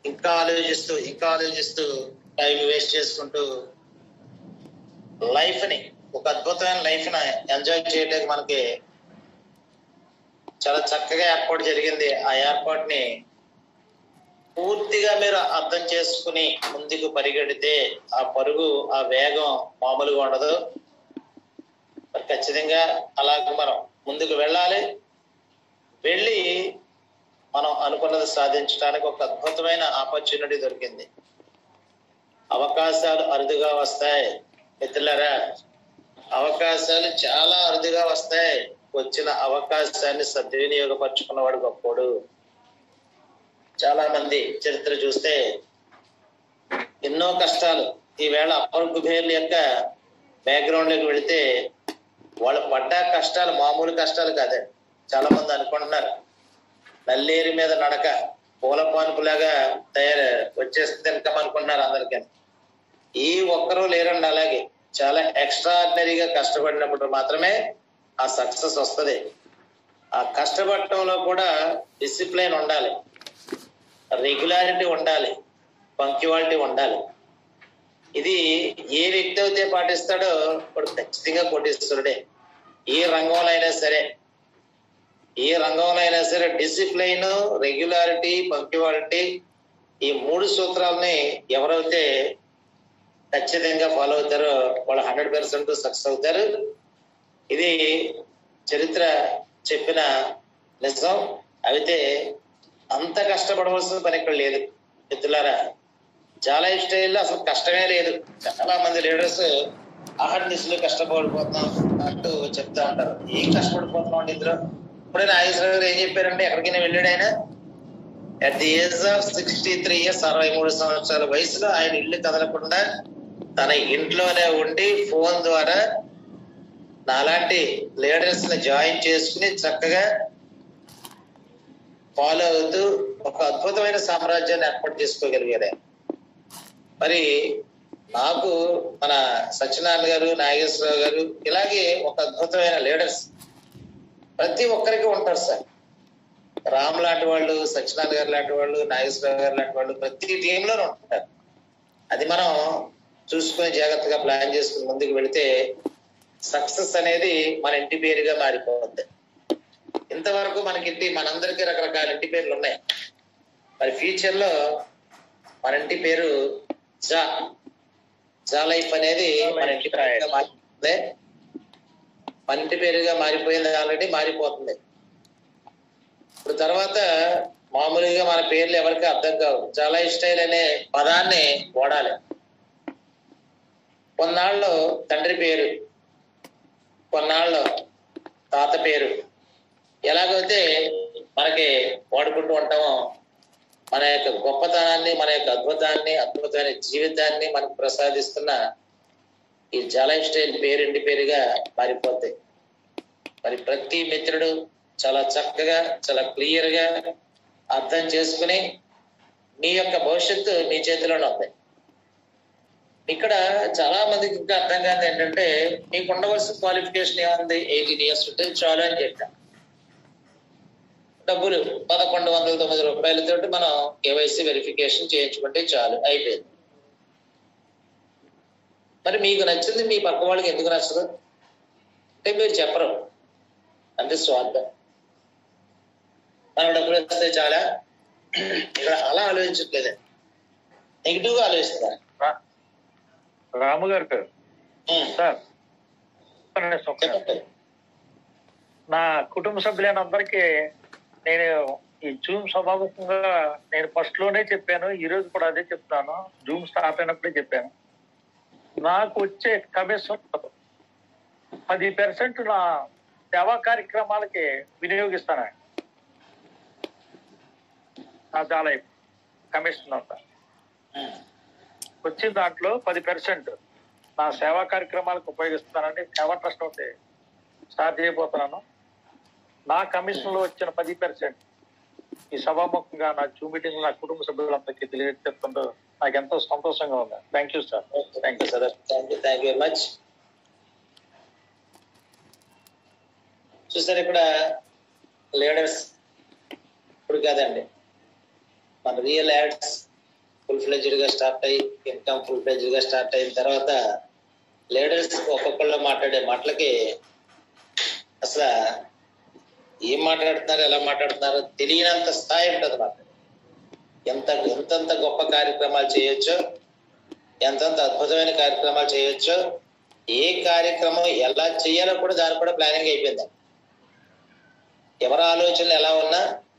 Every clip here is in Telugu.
ఇంకా ఆలోచిస్తూ ఇంకా ఆలోచిస్తూ టైం వేస్ట్ చేసుకుంటూ లైఫ్ ని ఒక అద్భుతమైన లైఫ్ ని ఎంజాయ్ చేయడానికి మనకి చాలా చక్కగా ఏర్పాటు జరిగింది ఆ ఏర్పాటుని పూర్తిగా మీరు అర్థం చేసుకుని ముందుకు పరిగెడితే ఆ పరుగు ఆ వేగం మామూలుగా ఉండదు మరి ఖచ్చితంగా అలాగ మనం ముందుకు వెళ్ళాలి వెళ్ళి మనం అనుకున్నది సాధించడానికి ఒక అద్భుతమైన ఆపర్చునిటీ దొరికింది అవకాశాలు అరుదుగా వస్తాయి మిత్రులారా అవకాశాలు చాలా అరుదుగా వస్తాయి వచ్చిన అవకాశాన్ని సద్వినియోగపరుచుకున్నవాడు గొప్పోడు చాలా మంది చరిత్ర చూస్తే ఎన్నో కష్టాలు ఈవేళ అప్పర్ కుబేర్ల యొక్క బ్యాక్గ్రౌండ్ లోకి వెళితే వాళ్ళు పడ్డ కష్టాలు మామూలు కష్టాలు కాదండి చాలా మంది అనుకుంటున్నారు నల్లేరు మీద నడక పూల పానుపులాగా తయారు వచ్చేస్తుంది ఇన్కమ్ అనుకుంటున్నారు అందరికీ ఈ ఒక్కరూ లేరండి అలాగే చాలా ఎక్స్ట్రాడినరీగా కష్టపడినప్పుడు మాత్రమే ఆ సక్సెస్ వస్తుంది ఆ కష్టపడటంలో కూడా డిసిప్లైన్ ఉండాలి రెగ్యులారిటీ ఉండాలి పంక్చువాలిటీ ఉండాలి ఇది ఏ వ్యక్తి అయితే పాటిస్తాడో వాడు ఖచ్చితంగా కోటీశ్వరుడే ఏ రంగంలో అయినా సరే ఏ రంగంలో అయినా సరే డిసిప్లైన్ రెగ్యులారిటీ పంక్చువాలిటీ ఈ మూడు సూత్రాలని ఎవరైతే ఖచ్చితంగా ఫాలో అవుతారో వాళ్ళు హండ్రెడ్ పర్సెంట్ సక్సెస్ అవుతారు ఇది చరిత్ర చెప్పిన నిజం అయితే అంత కష్టపడవలసిన పని ఇక్కడ లేదు మిత్రులారా చాలా స్టైల్లో అసలు కష్టమే లేదు చాలా మంది లీడర్స్ ఆహర్నిస్లో కష్టపడిపోతున్నాం అంటూ చెప్తా ఉంటారు ఏం కష్టపడిపోతున్నాం అండి ఇందులో ఇప్పుడే నాగేశ్వర గారు ఏం చెప్పారంటే ఎక్కడికైనా వెళ్ళాడు ఆయన at the age of sixty three years అరవై మూడు సంవత్సరాల వయసులో ఆయన ఇల్లు కదలకుండా తన ఇంట్లోనే ఉండి ఫోన్ ద్వారా నాలాంటి లీడర్స్ ని జాయిన్ చేసుకుని చక్కగా ఫాలో అవుతూ ఒక అద్భుతమైన సామ్రాజ్యాన్ని ఏర్పాటు చేసుకోగలిగారు ఆయన. మరి నాకు మన సత్యనారాయణ గారు నాగేశ్వరరావు గారు ఇలాగే ఒక అద్భుతమైన లీడర్స్ ప్రతి ఒక్కరికి ఉంటారు సార్ రామ్ లాంటి వాళ్ళు సత్యనారాయణ గారు లాంటి వాళ్ళు నాగేశ్వరరావు గారు లాంటి వాళ్ళు ప్రతి టీంలోనూ ఉంటారు అది మనం చూసుకొని జాగ్రత్తగా ప్లాన్ చేసుకుని ముందుకు వెళితే సక్సెస్ అనేది మన ఇంటి పేరుగా మారిపోతుంది ఇంతవరకు మనకి ఇంటి మనందరికీ రకరకాల ఇంటి పేర్లు ఉన్నాయి మరి ఫ్యూచర్ లో మన ఇంటి పేరు జా జా లైఫ్ అనేది మన ఇంటి పేరుగా మారిపోతుంది మన ఇంటి పేరుగా మారిపోయింది ఆల్రెడీ మారిపోతుంది ఇప్పుడు తర్వాత మామూలుగా మన పేర్లు ఎవరికి అర్థం కావు చాలా స్టైల్ అనే పదాన్ని వాడాలి కొన్నాళ్ళు తండ్రి పేరు కొన్నాళ్ళు తాత పేరు ఎలాగైతే మనకి వాడుకుంటూ ఉంటామో మన యొక్క గొప్పతనాన్ని మన యొక్క అద్భుతాన్ని అద్భుతమైన జీవితాన్ని మనకు ప్రసాదిస్తున్న ఈ లైఫ్ స్టైల్ పేరు ఇంటి పేరుగా మారిపోతాయి మరి ప్రతి మిత్రుడు చాలా చక్కగా చాలా క్లియర్ గా అర్థం చేసుకుని నీ యొక్క భవిష్యత్తు నీ చేతిలోనే ఉంది ఇక్కడ చాలా మందికి ఇంకా అర్థం కాదు ఏంటంటే నీకు ఉండవలసిన క్వాలిఫికేషన్ ఏముంది ఎయిటీన్ ఇయర్స్ ఉంటే చాలు అని చెప్పాం డబ్బులు పదకొండు వందల తొమ్మిది రూపాయలతో మనం కేవైసీ వెరిఫికేషన్ చేయించుకుంటే చాలు అయిపోయింది మరి మీకు నచ్చింది మీ పక్క వాళ్ళకి ఎందుకు నచ్చదు అంటే మీరు చెప్పరు అంటే స్వార్థం మనం డబ్బులు వస్తే చాలా ఇక్కడ అలా ఆలోచించట్లేదు నెగిటివ్ గా ఆలోచిస్తున్నారు రా- రాము గారు పేరు ఉమ్, సార్ నేను ఒక్క నిమిషం. చెప్పండి నా కుటుంబ సభ్యులైన అందరికీ నేను ఈ జూమ్ స్వభావికంగా నేను ఫస్ట్ లోనే చెప్పాను ఈ రోజు కూడా అదే చెప్తాను జూమ్ స్టార్ట్ అయినప్పుడే చెప్పాను నాకు వచ్చే కమిషన్ పది పర్సెంట్ నా సేవా కార్యక్రమాలకి వినియోగిస్తాను నా చాలా కమిషన్ అంతా ఉమ్, వచ్చిన దాంట్లో పది పర్సెంట్ నా సేవా కార్యక్రమాలకు ఉపయోగిస్తానండి సేవా ట్రస్ట్ ఒకటి స్టార్ట్ చేయబోతున్నాను నా కమిషన్ లో వచ్చిన పది పర్సెంట్ ఈ సభాముఖంగా నా జూ మీటింగ్ నా కుటుంబ సభ్యులందరికీ తెలియజేస్తుంటూ నాకు ఎంతో సంతోషంగా ఉంది thank you sir thank you sir thank you thank you very much చూసారు ఇక్కడ లీడర్స్ ఇప్పుడు కాదండి మన రియల్ యాడ్స్ ఫుల్ ఫ్లెజ్డ్ గా స్టార్ట్ అయ్యి ఇన్కమ్ ఫుల్ ఫ్లెజ్డ్ గా స్టార్ట్ అయిన తర్వాత లీడర్స్ ఒక్కొక్కళ్ళు మాట్లాడే మాటలకి అసలు ఏం మాట్లాడుతున్నారు ఎలా మాట్లాడుతున్నారు తెలియనంత స్థాయి ఉంటుంది మాకు ఎంత ఎంతెంత గొప్ప కార్యక్రమాలు చేయొచ్చో ఎంతెంత అద్భుతమైన కార్యక్రమాలు చేయొచ్చో ఏ కార్యక్రమం ఎలా చేయాలో కూడా దానికి కూడా ప్లానింగ్ అయిపోయింది ఎవరి ఆలోచనలు ఎలా ఉన్నా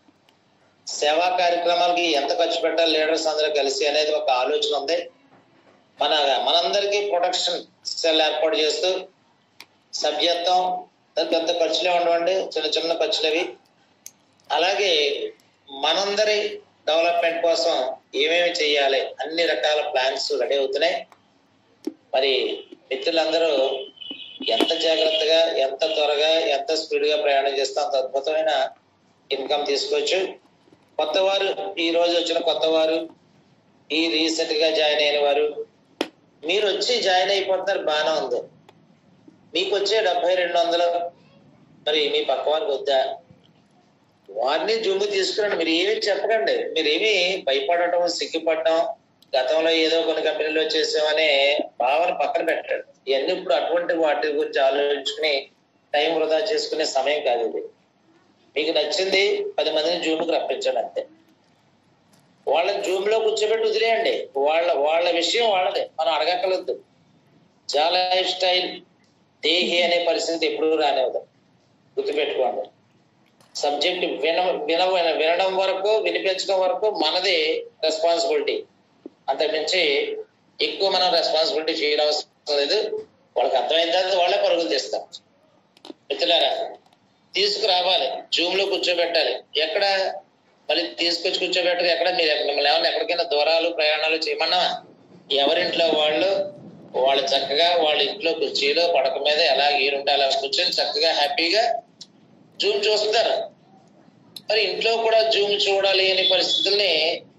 సేవా కార్యక్రమాలకి ఎంత ఖర్చు పెట్టాలి లీడర్స్ అందరూ కలిసి అనేది ఒక ఆలోచన ఉంది మన మనందరికీ ప్రొటెక్షన్ సెల్ ఏర్పాటు చేస్తూ సభ్యత్వం దానికి పెద్ద ఖర్చులే ఉండవండి చిన్న చిన్న ఖర్చులు అవి అలాగే మనందరి డెవలప్మెంట్ కోసం ఏమేమి చేయాలి అన్ని రకాల ప్లాన్స్ రెడీ అవుతున్నాయి మరి మిత్రులందరూ ఎంత జాగ్రత్తగా ఎంత త్వరగా ఎంత స్పీడ్ గా ప్రయాణం చేస్తే అంత అద్భుతమైన ఇన్కమ్ తీసుకోవచ్చు కొత్త వారు ఈ రోజు వచ్చిన కొత్త వారు ఈ రీసెంట్ గా జాయిన్ అయిన వారు మీరు వచ్చి జాయిన్ అయిపోతున్నారు బాగానే ఉంది మీకు వచ్చే డెబ్బై రెండు వందలు మరి మీ పక్క వారికి వద్దా వారిని జూము తీసుకురండి మీరు ఏమీ చెప్పకండి మీరు ఏమి భయపడటం సిగ్గుపడటం గతంలో ఏదో కొన్ని కంపెనీలో చేసామనే భావన పక్కన పెట్టాడు ఇవన్నీ ఇప్పుడు అటువంటి వాటి గురించి ఆలోచించుకుని టైం వృధా చేసుకునే సమయం కాదు ఇది మీకు నచ్చింది పది మందిని జూమ్కి రప్పించండి అంతే వాళ్ళని జూమ్ లో కూర్చోబెట్టి వదిలేయండి వాళ్ళ వాళ్ళ విషయం వాళ్ళదే మనం అడగక్కర్లేదు చాలా స్టైల్ దేహి అనే పరిస్థితి ఎప్పుడూ రానివ్వదు గుర్తుపెట్టుకోండి సబ్జెక్ట్ విన విన వినడం వరకు వినిపించడం వరకు మనది రెస్పాన్సిబిలిటీ అంతకుమించి ఎక్కువ మనం రెస్పాన్సిబిలిటీ ఫీల్ అవసరం లేదు వాళ్ళకి అర్థమైన తర్వాత వాళ్ళే పరుగులు తీస్తాం మిత్రులారా తీసుకురావాలి జూమ్ లో కూర్చోబెట్టాలి ఎక్కడ మళ్ళీ తీసుకొచ్చి కూర్చోబెట్టరు ఎక్కడ మీరు మిమ్మల్ని ఏమన్నా ఎక్కడికైనా దూరాలు ప్రయాణాలు చేయమన్నా ఎవరింట్లో వాళ్ళు వాళ్ళు చక్కగా వాళ్ళ ఇంట్లో కుర్చీలో పడక మీద ఎలా ఈరుంటే అలా కూర్చొని చక్కగా హ్యాపీగా జూమ్ చూస్తారు మరి ఇంట్లో కూడా జూమ్ చూడాలి అనే పరిస్థితుల్ని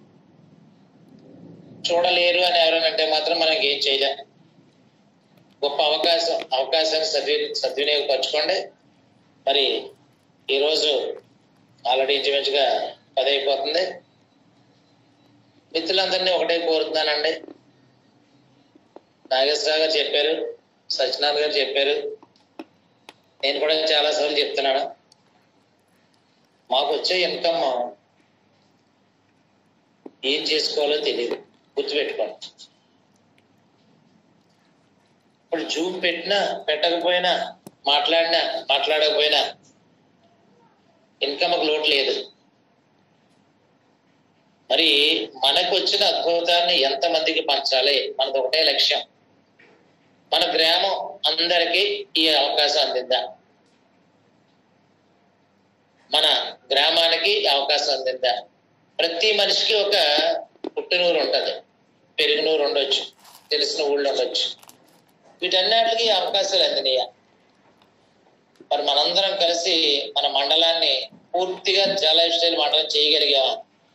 చూడలేరు అని ఎవరైనా మాత్రం మనం ఏం చేయలేం గొప్ప అవకాశం అవకాశాన్ని సద్వి సద్వినియోగపరచుకోండి మరి ఈరోజు ఆల్రెడీ ఇంచుమించుగా పది అయిపోతుంది మిత్రులందరినీ ఒకటే కోరుతున్నానండి నాగేశ్వరరావు గారు చెప్పారు సత్యనారాయణ గారు చెప్పారు నేను కూడా చాలా సార్లు చెప్తున్నాను మాకు వచ్చే ఇన్కమ్ ఏం చేసుకోవాలో తెలియదు గుర్తుపెట్టుకోండి ఇప్పుడు జూమ్ పెట్టినా పెట్టకపోయినా మాట్లాడినా మాట్లాడకపోయినా ఇన్కమ్ లోటు లేదు మరి మనకు వచ్చిన అద్భుతాన్ని ఎంత మందికి పంచాలి మనది ఒకటే లక్ష్యం మన గ్రామం అందరికీ ఈ అవకాశం అందిందా మన గ్రామానికి ఈ అవకాశం అందిందా ప్రతి మనిషికి ఒక పుట్టినూరు ఉంటది పెరుగునూరు ఉండొచ్చు తెలిసిన ఊళ్ళో ఉండొచ్చు వీటన్నిటికీ ఈ అవకాశాలు అందినాయా మరి మనందరం కలిసి మన మండలాన్ని పూర్తిగా జల స్టైల్ మండలం చేయగలిగామా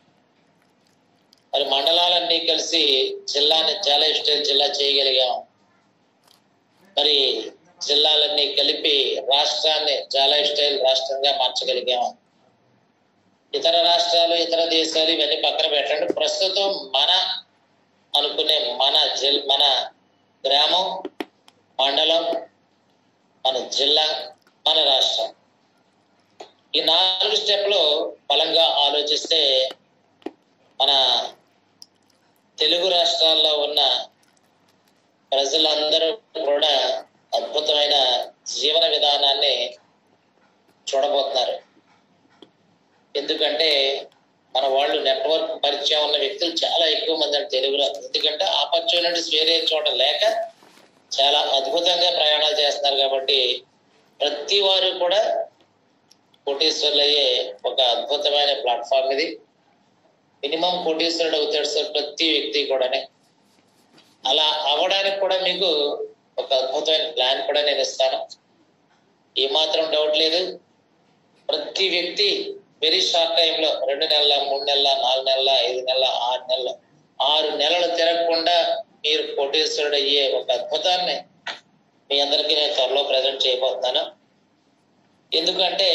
మరి మండలాలన్నీ కలిసి జిల్లాని జల స్టైల్ జిల్లా చేయగలిగాం మరి జిల్లాలన్నీ కలిపి రాష్ట్రాన్ని జాల స్టైల్ రాష్ట్రంగా మార్చగలిగాం ఇతర రాష్ట్రాలు ఇతర దేశాలు ఇవన్నీ పక్కన పెట్టండి ప్రస్తుతం మన అనుకునే మన జిల్ మన గ్రామం మండలం మన జిల్లా మన రాష్ట్రం ఈ నాలుగు స్టెప్లు బలంగా ఆలోచిస్తే మన తెలుగు రాష్ట్రాల్లో ఉన్న ప్రజలందరూ కూడా అద్భుతమైన జీవన విధానాన్ని చూడబోతున్నారు ఎందుకంటే మన వాళ్ళు నెట్వర్క్ పరిచయం ఉన్న వ్యక్తులు చాలా ఎక్కువ మంది అండి తెలుగులో ఎందుకంటే ఆపర్చునిటీస్ వేరే చోట లేక చాలా అద్భుతంగా ప్రయాణాలు చేస్తున్నారు కాబట్టి ప్రతి వారు కూడా కోటీశ్వర్లు అయ్యే ఒక అద్భుతమైన ప్లాట్ఫామ్ ఇది మినిమం కోటీశ్వరుడు అవుతాడు సార్ ప్రతి వ్యక్తి కూడానే అలా అవ్వడానికి కూడా మీకు ఒక అద్భుతమైన ప్లాన్ కూడా నేను ఇస్తాను ఏమాత్రం డౌట్ లేదు ప్రతి వ్యక్తి వెరీ షార్ట్ టైంలో రెండు నెలల మూడు నెలల నాలుగు నెలల ఐదు నెలల ఆరు నెలల ఆరు నెలలు తిరగకుండా మీరు కోటేశ్వరుడు అయ్యే ఒక అద్భుతాన్ని మీ అందరికీ నేను త్వరలో ప్రజెంట్ చేయబోతున్నాను ఎందుకంటే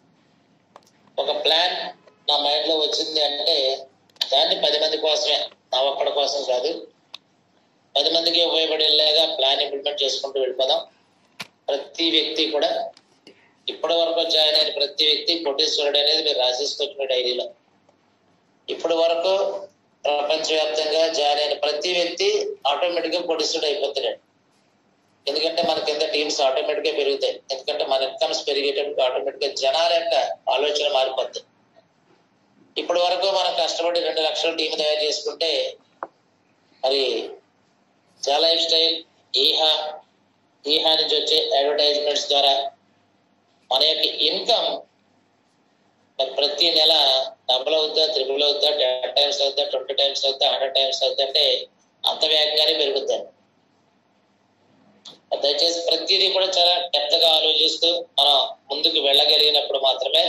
ఒక ప్లాన్ నా మైండ్ లో వచ్చింది అంటే దాన్ని పది మంది కోసమే నా ఒక్కడి కోసం కాదు పది మందికి ఉపయోగపడేలాగా ప్లాన్ ఇంప్లిమెంట్ చేసుకుంటూ వెళ్ళిపోదాం ప్రతి వ్యక్తి కూడా ఇప్పటి వరకు జాయిన్ అయిన ప్రతి వ్యక్తి కోటేశ్వరుడు అనేది మీరు రాసేసుకోవచ్చు మీ డైరీలో ఇప్పటి వరకు ప్రపంచవ్యాప్తంగా జాయిన్ అయిన ప్రతి వ్యక్తి ఆటోమేటిక్ గా కోటేశ్వరుడు అయిపోతున్నాడు ఎందుకంటే మన కింద టీమ్స్ ఆటోమేటిక్ గా పెరుగుతాయి ఎందుకంటే మన ఇన్కమ్స్ పెరిగేటప్పుడు ఆటోమేటిక్ గా జనాల యొక్క ఆలోచన మారిపోద్ది ఇప్పటి వరకు మనం కష్టపడి రెండు లక్షల టీం తయారు చేసుకుంటే మరి జా లైఫ్ స్టైల్ ఈహా ఈహా నుంచి వచ్చే అడ్వర్టైజ్మెంట్స్ ద్వారా మన యొక్క ఇన్కమ్ మరి ప్రతి నెల డబుల్ అవుతా త్రిబుల్ అవుతా టెన్ టైమ్స్ అవుతా ట్వంటీ టైమ్స్ అవుతా హండ్రెడ్ టైమ్స్ అవుతా అంటే అంత వేగంగానే పెరుగుతాయి దయచేసి ప్రతిదీ కూడా చాలా డెప్త్ గా ఆలోచిస్తూ మనం ముందుకు వెళ్ళగలిగినప్పుడు మాత్రమే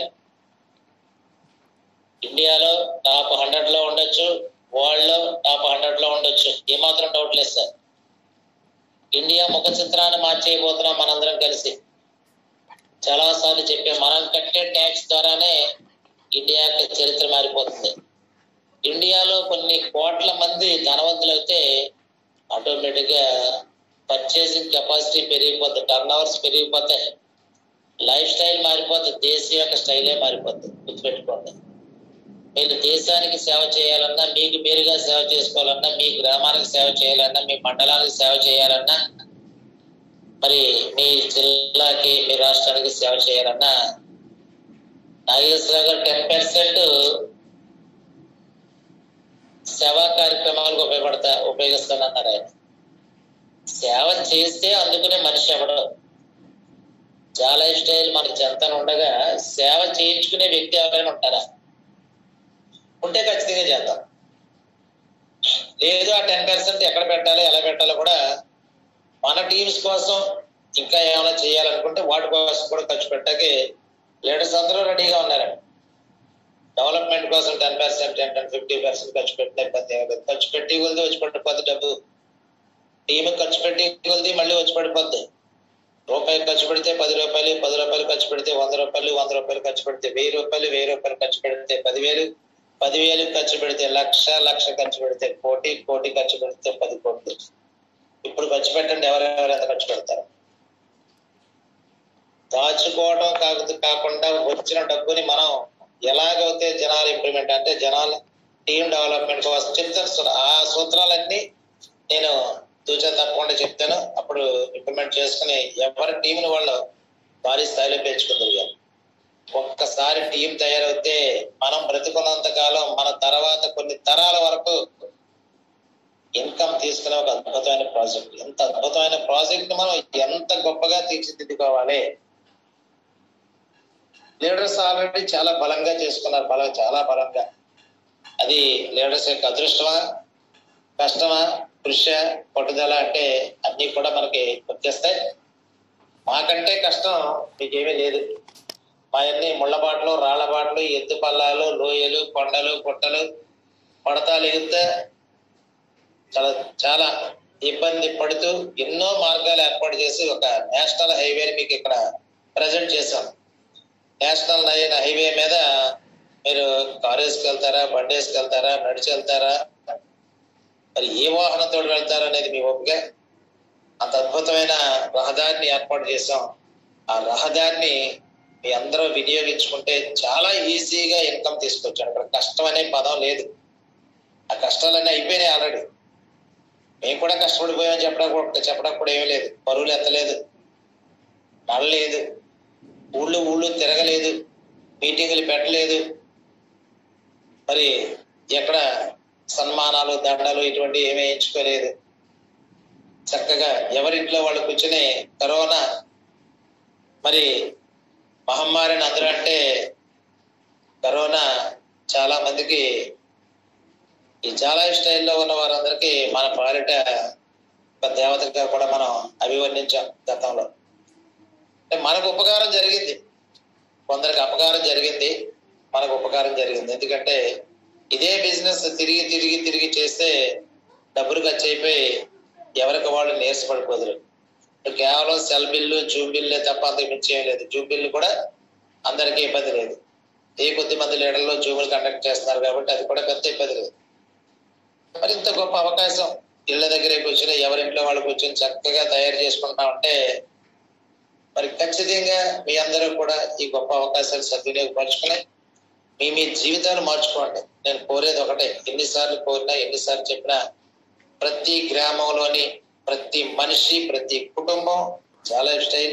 ఇండియాలో టాప్ హండ్రెడ్ లో ఉండొచ్చు వరల్డ్ లో టాప్ హండ్రెడ్ లో ఉండొచ్చు ఏమాత్రం డౌట్ లేదు సార్ ఇండియా ముఖ చిత్రాన్ని మార్చేయబోతున్నాం మనందరం కలిసి చాలా సార్లు చెప్పే మనం కట్టే ట్యాక్స్ ద్వారానే ఇండియా యొక్క చరిత్ర మారిపోతుంది ఇండియాలో కొన్ని కోట్ల మంది ధనవంతులు అయితే ఆటోమేటిక్ గా పర్చేసింగ్ కెపాసిటీ పెరిగిపోతుంది టర్న్ అవర్స్ పెరిగిపోతాయి లైఫ్ స్టైల్ మారిపోతుంది దేశం యొక్క స్టైలే మారిపోతుంది గుర్తుపెట్టుకోండి మీరు దేశానికి సేవ చేయాలన్నా మీకు మీరుగా సేవ చేసుకోవాలన్నా మీ గ్రామానికి సేవ చేయాలన్నా మీ మండలానికి సేవ చేయాలన్నా మరి మీ జిల్లాకి మీ రాష్ట్రానికి సేవ చేయాలన్నా నాగేశ్వరరావు గారు టెన్ పర్సెంట్ సేవా కార్యక్రమాలకు ఉపయోగపడతా ఉపయోగిస్తానన్నారు ఆయన సేవ చేస్తే అందుకునే మనిషి ఎవడో జా లైఫ్ స్టైల్ మనకి చెంతన ఉండగా సేవ చేయించుకునే వ్యక్తి ఎవరైనా ఉంటారా ఉంటే ఖచ్చితంగా చేద్దాం లేదు ఆ టెన్ పర్సెంట్ ఎక్కడ పెట్టాలి ఎలా పెట్టాలో కూడా మన టీమ్స్ కోసం ఇంకా ఏమైనా చేయాలనుకుంటే వాటి కోసం కూడా ఖర్చు పెట్టాకి లీడర్స్ అందరూ రెడీగా ఉన్నారండి డెవలప్మెంట్ కోసం ten percent ten ten fifty percent ఖర్చు పెట్టిన ఇబ్బంది ఏమీ లేదు ఖర్చు పెట్టి కొద్ది వచ్చి పడిపోద్ది డబ్బు టీమ్ ఖర్చు పెట్టి కొద్ది మళ్ళీ వచ్చి పడిపోద్ది రూపాయలు ఖర్చు పెడితే పది రూపాయలు పది రూపాయలు ఖర్చు పెడితే వంద రూపాయలు వంద రూపాయలు ఖర్చు పెడితే వెయ్యి రూపాయలు వెయ్యి రూపాయలు ఖర్చు పెడితే పదివేలు పదివేలు ఖర్చు పెడితే లక్ష లక్ష ఖర్చు పెడితే కోటి కోటి ఖర్చు పెడితే పది కోట్లు ఇప్పుడు ఖర్చు పెట్టండి ఎవరెవరు ఎంత ఖర్చు పెడతారు దాచుకోవడం కాదు కాకుండా వచ్చిన డబ్బుని మనం ఎలాగైతే జనాలు ఇంప్లిమెంట్ అంటే జనాల టీం డెవలప్మెంట్ కోసం చెప్తాను సో ఆ సూత్రాలన్నీ నేను తూచా తప్పకుండా చెప్తాను అప్పుడు ఇంప్లిమెంట్ చేసుకుని ఎవరి టీంని వాళ్ళు భారీ స్థాయిలో పెంచుకుందరు ఒక్కసారి టీం తయారైతే మనం బ్రతికున్నంత కాలం మన తర్వాత కొన్ని తరాల వరకు ఇన్కమ్ తీసుకునే ఒక అద్భుతమైన ప్రాజెక్ట్ ఎంత అద్భుతమైన ప్రాజెక్ట్ మనం ఎంత గొప్పగా తీర్చిదిద్దుకోవాలి లీడర్స్ ఆల్రెడీ చాలా బలంగా చేసుకున్నారు బలం చాలా బలంగా అది లీడర్స్ యొక్క అదృష్టమా కష్టమా కృషి పట్టుదల అంటే అన్ని కూడా మనకి వచ్చేస్తాయి మాకంటే కష్టం మీకేమీ లేదు మా అన్ని ముళ్ళబాట్లు రాళ్లబాట్లు ఎత్తు పల్లాలు లోయలు కొండలు గుట్టలు పడతాలు ఎగుతా చాలా చాలా ఇబ్బంది పడుతూ ఎన్నో మార్గాలు ఏర్పాటు చేసి ఒక నేషనల్ హైవేని మీకు ఇక్కడ ప్రజెంట్ చేశాం నేషనల్ హైవే మీద మీరు కారు వేసుకెళ్తారా బండి వేసుకెళ్తారా నడిచి వెళ్తారా మరి ఏ వాహనంతో వెళ్తారా అనేది మీ ఓపిక అంత అద్భుతమైన రహదారిని ఏర్పాటు చేసాం ఆ రహదారిని మీ అందరూ వినియోగించుకుంటే చాలా ఈజీగా ఇన్కమ్ తీసుకొచ్చాడు అక్కడ కష్టం అనే పదం లేదు ఆ కష్టాలన్నీ అయిపోయినాయి ఆల్రెడీ మేము కూడా కష్టపడిపోయామని చెప్పడం కూడా చెప్పడం కూడా ఏమీ లేదు పరువులు ఎత్తలేదు నడలేదు ఊళ్ళు ఊళ్ళు తిరగలేదు మీటింగులు పెట్టలేదు మరి ఎక్కడ సన్మానాలు దండలు ఇటువంటి ఏమీ ఎంచుకోలేదు చక్కగా ఎవరింట్లో వాళ్ళు కూర్చుని కరోనా మరి మహమ్మారిని అందరూ అంటే కరోనా చాలా మందికి ఈ చాలా స్టైల్లో ఉన్న వారందరికీ మన పాలిట ఒక దేవతగా కూడా మనం అభివర్ణించాం గతంలో అంటే మనకు ఉపకారం జరిగింది కొందరికి అపకారం జరిగింది మనకు ఉపకారం జరిగింది ఎందుకంటే ఇదే బిజినెస్ తిరిగి తిరిగి తిరిగి చేస్తే డబ్బులు ఖర్చు అయిపోయి ఎవరికి వాళ్ళు నీరసపడిపోదురు కేవలం సెల్ బిల్లు జూమ్ బిల్లే తప్ప అంతకు మించి ఏం లేదు జూమ్ బిల్లు కూడా అందరికీ ఇబ్బంది లేదు ఏ కొద్ది మంది లీడర్లు జూములు కండక్ట్ చేస్తున్నారు కాబట్టి అది కూడా పెద్ద ఇబ్బంది లేదు మరి ఇంత గొప్ప అవకాశం ఇళ్ళ దగ్గరే కూర్చొని ఎవరింట్లో వాళ్ళు కూర్చొని చక్కగా తయారు చేసుకుంటా ఉంటే మరి ఖచ్చితంగా మీ అందరూ కూడా ఈ గొప్ప అవకాశాలు సద్వినియోగపరచుకుని మీ మీ జీవితాలు మార్చుకోండి నేను కోరేది ఒకటే ఎన్నిసార్లు కోరినా ఎన్నిసార్లు చెప్పినా ప్రతి గ్రామంలోని ప్రతి మనిషి ప్రతి కుటుంబం చాలా స్టైల్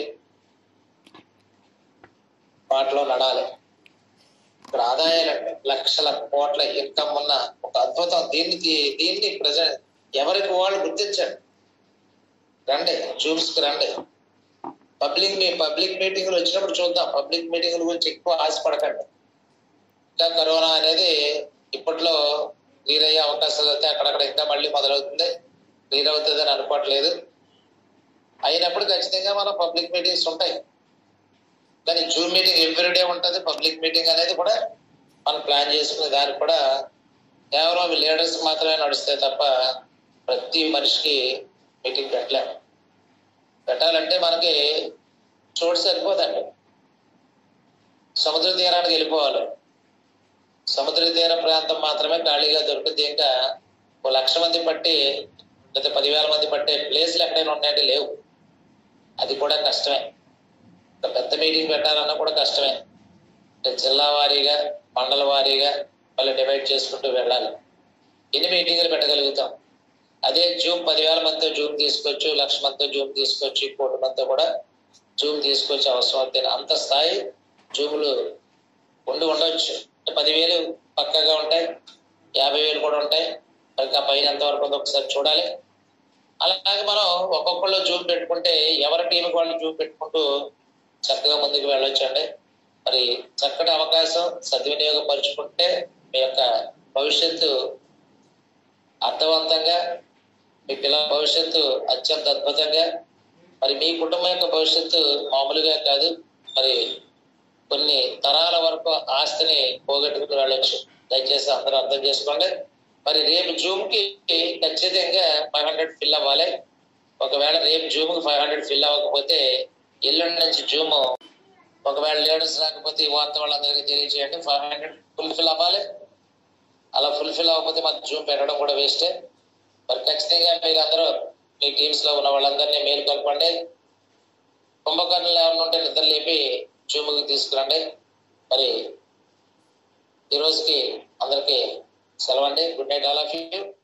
వాటిలో నడాలి ఇక్కడ ఆదాయాలు లక్షల కోట్ల ఇన్కమ్ ఉన్న ఒక అద్భుతం దీన్ని తీ- దీన్ని ప్రజెంట్ ఎవరికి వాళ్ళు గుర్తించండి రండి జూమ్స్కి రండి పబ్లిక్ మీ పబ్లిక్ మీటింగ్లు వచ్చినప్పుడు చూద్దాం పబ్లిక్ మీటింగ్ల గురించి ఎక్కువ ఆశపడకండి ఇంకా కరోనా అనేది ఇప్పట్లో క్లియర్ అయ్యే అవకాశాలు అయితే అక్కడక్కడ ఇంకా మళ్ళీ మొదలవుతుంది క్లియర్ అవుతుంది అని అనుకోవట్లేదు అయినప్పుడు ఖచ్చితంగా మన పబ్లిక్ మీటింగ్స్ ఉంటాయి కానీ జూమ్ మీటింగ్ ఎవ్రీడే ఉంటుంది పబ్లిక్ మీటింగ్ అనేది కూడా మనం ప్లాన్ చేసుకునే దానికి కూడా కేవలం లీడర్స్ మాత్రమే నడుస్తాయి తప్ప ప్రతి మనిషికి మీటింగ్ పెట్టలేము పెట్టాలంటే మనకి చోటు సరిపోదండి సముద్ర తీరానికి వెళ్ళిపోవాలి సముద్ర తీర ప్రాంతం మాత్రమే ఖాళీగా దొరుకుతుంది ఇంకా ఓ లక్ష మంది పట్టి లేదా పదివేల మంది పట్టే ప్లేస్లు ఎక్కడైనా ఉన్నాయంటే లేవు అది కూడా కష్టమే ఒక పెద్ద మీటింగ్ పెట్టాలన్నా కూడా కష్టమే అంటే జిల్లా వారీగా మండల వారీగా మళ్ళీ డివైడ్ చేసుకుంటూ వెళ్ళాలి ఎన్ని మీటింగ్లు పెట్టగలుగుతాం అదే జూమ్ పదివేల మందితో జూమ్ తీసుకోవచ్చు లక్ష మందితో జూమ్ తీసుకోవచ్చు కోటి మందితో కూడా జూమ్ తీసుకొచ్చే అవసరం అయితే అంత స్థాయి జూములు ఉండి ఉండొచ్చు అంటే పదివేలు పక్కగా ఉంటాయి యాభై వేలు కూడా ఉంటాయి ఇంకా పైన ఎంత వరకు ఉందో ఒకసారి చూడాలి అలాగే మనం ఒక్కొక్కళ్ళు జూమ్ పెట్టుకుంటే ఎవరి టీంకి వాళ్ళు జూమ్ పెట్టుకుంటూ చక్కగా ముందుకు వెళ్ళొచ్చండి మరి చక్కటి అవకాశం సద్వినియోగపరుచుకుంటే మీ యొక్క భవిష్యత్తు అర్థవంతంగా మీ పిల్లల భవిష్యత్తు అత్యంత అద్భుతంగా మరి మీ కుటుంబం యొక్క భవిష్యత్తు మామూలుగా కాదు మరి కొన్ని తరాల వరకు ఆస్తిని పోగొట్టుకుని వెళ్ళొచ్చు దయచేసి అందరూ అర్థం చేసుకోండి మరి రేపు జూమ్ కి ఖచ్చితంగా ఫైవ్ హండ్రెడ్ ఫిల్ అవ్వాలి ఒకవేళ రేపు జూమ్ కి ఫైవ్ హండ్రెడ్ ఫిల్ అవ్వకపోతే ఎల్లుండి నుంచి జూమ్ ఒకవేళ లీడర్స్ రాకపోతే ఈ వార్త వాళ్ళందరికీ తెలియజేయండి ఫైవ్ హండ్రెడ్ ఫుల్ఫిల్ అవ్వాలి అలా ఫుల్ఫిల్ అవ్వకపోతే మాకు జూమ్ పెట్టడం కూడా వేస్టే మరి ఖచ్చితంగా మీరు అందరూ మీ టీమ్స్ లో ఉన్న వాళ్ళందరినీ మేలు కలపండి కుంభకర్ణులు ఏమైనా ఉంటే నిద్ర లేపి జూమ్కి తీసుకురండి మరి ఈ రోజుకి అందరికి సెలవండి good night all of you